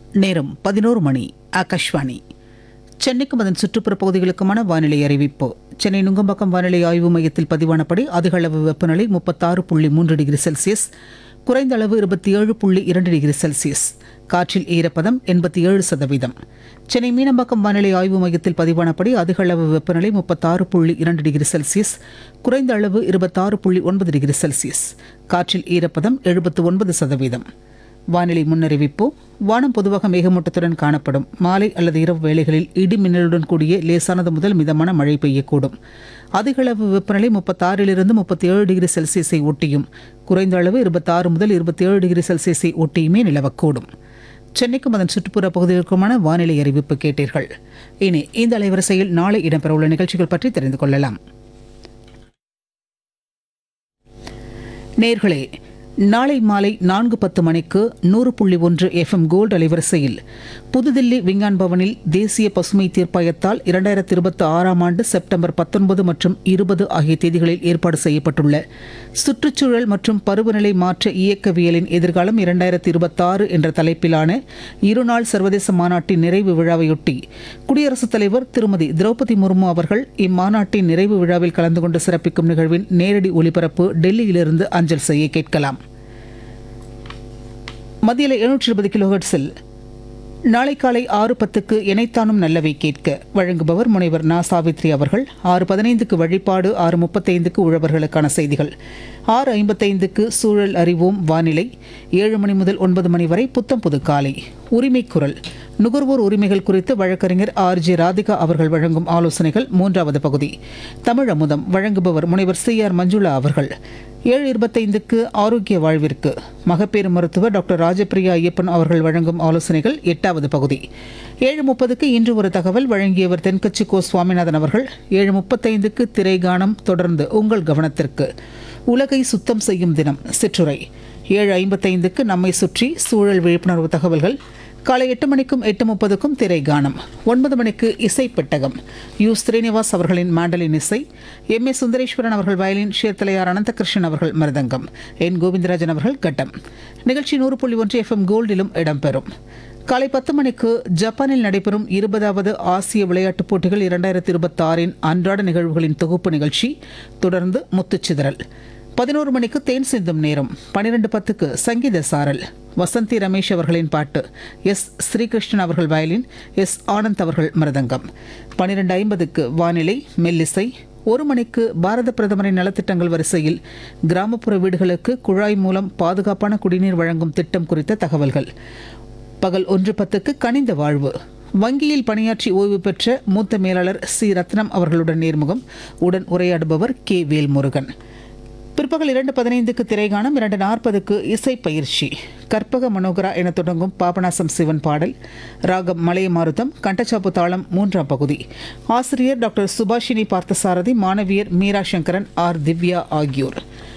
நேரம் பதினோரு மணி ஆகாஷ்வாணி சென்னைக்கும் அதன் சுற்றுப்புற பகுதிகளுக்குமான வானிலை அறிவிப்பு சென்னை நுங்கம்பாக்கம் வானிலை ஆய்வு மையத்தில் பதிவானபடி அதிக அளவு வெப்பநிலை முப்பத்தாறு புள்ளி மூன்று டிகிரி செல்சியஸ் குறைந்த அளவு இருபத்தி ஏழு புள்ளி இரண்டு டிகிரி செல்சியஸ் காற்றில் ஈரப்பதம் எண்பத்தி ஏழு சதவீதம் சென்னை மீனம்பாக்கம் வானிலை ஆய்வு மையத்தில் பதிவானபடி அதிக அளவு வெப்பநிலை முப்பத்தாறு புள்ளி இரண்டு டிகிரி செல்சியஸ் குறைந்த அளவு இருபத்தாறு புள்ளி ஒன்பது டிகிரி செல்சியஸ் காற்றில் ஈரப்பதம் எழுபத்து ஒன்பது சதவீதம் வானிலை முன்னறிவிப்பு வானம் பொதுவாக மேகமூட்டத்துடன் காணப்படும் மாலை அல்லது இரவு வேளைகளில் இடி மின்னலுடன் கூடிய லேசானது முதல் மிதமான மழை பெய்யக்கூடும் அதிக அளவு வெப்பநிலை முப்பத்தாறிலிருந்து முப்பத்தி ஏழு டிகிரி செல்சியஸை ஒட்டியும் குறைந்த அளவு இருபத்தாறு முதல் இருபத்தி ஏழு டிகிரி செல்சியஸை ஒட்டியுமே நிலவக்கூடும் சென்னைக்கும் அதன் சுற்றுப்புற பகுதிகளுக்குமான வானிலை அறிவிப்பு கேட்டீர்கள் இனி இந்த அலைவரிசையில் நாளை இடம்பெறவுள்ள நிகழ்ச்சிகள் பற்றி தெரிந்து கொள்ளலாம் நேர்களே நாளை மாலை நான்கு பத்து மணிக்கு நூறு புள்ளி ஒன்று எஃப்எம் கோல்டு அலைவரிசையில் புதுதில்லி விஞ்ஞான் பவனில் தேசிய பசுமை தீர்ப்பாயத்தால் இரண்டாயிரத்தி இருபத்தி ஆறாம் ஆண்டு செப்டம்பர் பத்தொன்பது மற்றும் இருபது ஆகிய தேதிகளில் ஏற்பாடு செய்யப்பட்டுள்ள சுற்றுச்சூழல் மற்றும் பருவநிலை மாற்ற இயக்கவியலின் எதிர்காலம் இரண்டாயிரத்தி இருபத்தாறு என்ற தலைப்பிலான இருநாள் சர்வதேச மாநாட்டின் நிறைவு விழாவையொட்டி குடியரசுத் தலைவர் திருமதி திரௌபதி முர்மு அவர்கள் இம்மாநாட்டின் நிறைவு விழாவில் கலந்து கொண்டு சிறப்பிக்கும் நிகழ்வின் நேரடி ஒலிபரப்பு டெல்லியிலிருந்து அஞ்சல் செய்ய கேட்கலாம் மத்தியில் எழுநூற்றி இருபது கிலோஹெர்ட்ஸில் நாளை காலை ஆறு பத்துக்கு இணைத்தானும் நல்லவை கேட்க வழங்குபவர் முனைவர் நா சாவித்ரி அவர்கள் ஆறு பதினைந்துக்கு வழிபாடு ஆறு முப்பத்தைந்துக்கு உழவர்களுக்கான செய்திகள் ஆறு ஐம்பத்தைந்துக்கு சூழல் அறிவோம் வானிலை ஏழு மணி முதல் ஒன்பது மணி வரை புத்தம் புது காலை உரிமை குரல் நுகர்வோர் உரிமைகள் குறித்து வழக்கறிஞர் ஆர் ஜே ராதிகா அவர்கள் வழங்கும் ஆலோசனைகள் மூன்றாவது பகுதி தமிழ் அமுதம் வழங்குபவர் முனைவர் சி ஆர் மஞ்சுளா அவர்கள் ஏழு இருபத்தைந்துக்கு ஆரோக்கிய வாழ்விற்கு மகப்பேறு மருத்துவர் டாக்டர் ராஜபிரியா ஐயப்பன் அவர்கள் வழங்கும் ஆலோசனைகள் எட்டாவது பகுதி ஏழு முப்பதுக்கு இன்று ஒரு தகவல் வழங்கியவர் தென்கட்சி கோ சுவாமிநாதன் அவர்கள் ஏழு முப்பத்தைந்துக்கு திரைகானம் தொடர்ந்து உங்கள் கவனத்திற்கு உலகை சுத்தம் செய்யும் தினம் சிற்றுரை ஏழு ஐம்பத்தைந்துக்கு நம்மை சுற்றி சூழல் விழிப்புணர்வு தகவல்கள் காலை எட்டு மணிக்கும் எட்டு முப்பதுக்கும் திரை கானம் ஒன்பது மணிக்கு இசை பெட்டகம் யு ஸ்ரீனிவாஸ் அவர்களின் மாண்டலின் இசை எம் ஏ சுந்தரேஸ்வரன் அவர்கள் வயலின் ஷேர்த்தலையார் அனந்தகிருஷ்ணன் அவர்கள் மிருதங்கம் என் கோவிந்தராஜன் அவர்கள் கட்டம் நிகழ்ச்சி நூறு புள்ளி ஒன்று எஃப்எம் கோல்டிலும் இடம்பெறும் காலை பத்து மணிக்கு ஜப்பானில் நடைபெறும் இருபதாவது ஆசிய விளையாட்டுப் போட்டிகள் இரண்டாயிரத்தி இருபத்தி ஆறின் அன்றாட நிகழ்வுகளின் தொகுப்பு நிகழ்ச்சி தொடர்ந்து முத்துச்சிதறல் பதினோரு மணிக்கு தேன் சிந்தும் நேரம் பன்னிரெண்டு பத்துக்கு சங்கீத சாரல் வசந்தி ரமேஷ் அவர்களின் பாட்டு எஸ் ஸ்ரீகிருஷ்ணன் அவர்கள் வயலின் எஸ் ஆனந்த் அவர்கள் மிருதங்கம் பன்னிரெண்டு ஐம்பதுக்கு வானிலை மெல்லிசை ஒரு மணிக்கு பாரத பிரதமரின் நலத்திட்டங்கள் வரிசையில் கிராமப்புற வீடுகளுக்கு குழாய் மூலம் பாதுகாப்பான குடிநீர் வழங்கும் திட்டம் குறித்த தகவல்கள் பகல் ஒன்று பத்துக்கு கனிந்த வாழ்வு வங்கியில் பணியாற்றி ஓய்வு பெற்ற மூத்த மேலாளர் சி ரத்னம் அவர்களுடன் நேர்முகம் உடன் உரையாடுபவர் கே வேல்முருகன் பிற்பகல் இரண்டு பதினைந்துக்கு திரைகாணம் இரண்டு நாற்பதுக்கு இசை பயிற்சி கற்பக மனோகரா என தொடங்கும் பாபநாசம் சிவன் பாடல் ராகம் மலைய மாருதம் கண்டச்சாப்பு தாளம் மூன்றாம் பகுதி ஆசிரியர் டாக்டர் சுபாஷினி பார்த்தசாரதி மாணவியர் மீரா சங்கரன் ஆர் திவ்யா ஆகியோர்